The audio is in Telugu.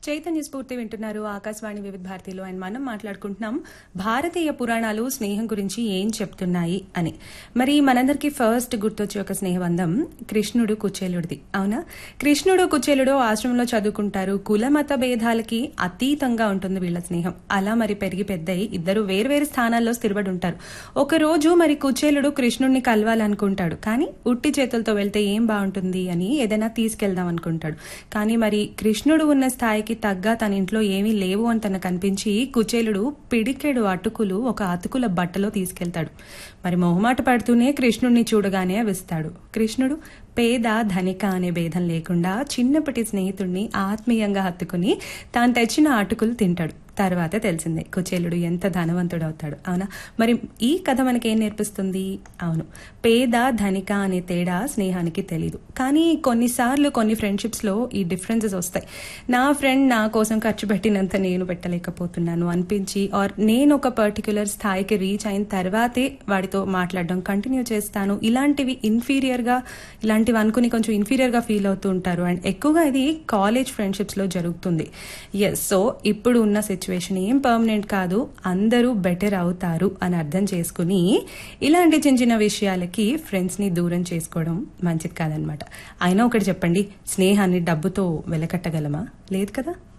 చైతన్య స్ఫూర్తి వింటున్నారు ఆకాశవాణి వివిధ భారతిలో అండ్ మనం మాట్లాడుకుంటున్నాం భారతీయ పురాణాలు స్నేహం గురించి ఏం చెప్తున్నాయి అని మరి మనందరికీ ఫస్ట్ గుర్తొచ్చే ఒక స్నేహబంధం కృష్ణుడు కుచేలుడిది అవునా కృష్ణుడు కుచేలుడు ఆశ్రమంలో చదువుకుంటారు కుల మత భేదాలకి అతీతంగా ఉంటుంది వీళ్ళ స్నేహం అలా మరి పెరిగి పెద్దయి ఇద్దరు వేర్వేరు స్థానాల్లో స్థిరపడి ఉంటారు ఒక రోజు మరి కుచేలుడు కృష్ణుడిని కలవాలనుకుంటాడు కానీ ఉట్టి చేతులతో వెళ్తే ఏం బాగుంటుంది అని ఏదైనా తీసుకెళ్దాం అనుకుంటాడు కానీ మరి కృష్ణుడు ఉన్న స్థాయికి తగ్గ తన ఇంట్లో ఏమీ లేవు అని తనకు అనిపించి కుచేలుడు పిడికెడు అటుకులు ఒక అతుకుల బట్టలో తీసుకెళ్తాడు మరి మొహమాట పడుతూనే కృష్ణుడిని చూడగానే అవిస్తాడు కృష్ణుడు పేద ధనిక అనే భేదం లేకుండా చిన్నప్పటి స్నేహితుడిని ఆత్మీయంగా హత్తుకుని తాను తెచ్చిన అటుకులు తింటాడు తర్వాత తెలిసిందే కుచేలుడు ఎంత ధనవంతుడు అవుతాడు అవునా మరి ఈ కథ మనకి ఏం నేర్పిస్తుంది అవును పేద ధనిక అనే తేడా స్నేహానికి తెలీదు కానీ కొన్నిసార్లు కొన్ని ఫ్రెండ్షిప్స్ లో ఈ డిఫరెన్సెస్ వస్తాయి నా ఫ్రెండ్ నా కోసం ఖర్చు పెట్టినంత నేను పెట్టలేకపోతున్నాను అనిపించి ఆర్ నేను ఒక పర్టికులర్ స్థాయికి రీచ్ అయిన తర్వాతే వాడితో మాట్లాడడం కంటిన్యూ చేస్తాను ఇలాంటివి ఇన్ఫీరియర్ గా ఇలాంటివి అనుకుని కొంచెం ఇన్ఫీరియర్ గా ఫీల్ అవుతూ ఉంటారు అండ్ ఎక్కువగా ఇది కాలేజ్ ఫ్రెండ్షిప్స్ లో జరుగుతుంది ఎస్ సో ఇప్పుడు ఉన్న సిచ్యువేషన్ ఏం పర్మనెంట్ కాదు అందరూ బెటర్ అవుతారు అని అర్థం చేసుకుని ఇలాంటి చిన్న చిన్న విషయాలకి ఫ్రెండ్స్ ని దూరం చేసుకోవడం మంచిది కాదనమాట అయినా ఒకటి చెప్పండి స్నేహాన్ని డబ్బుతో వెలకట్టగలమా లేదు కదా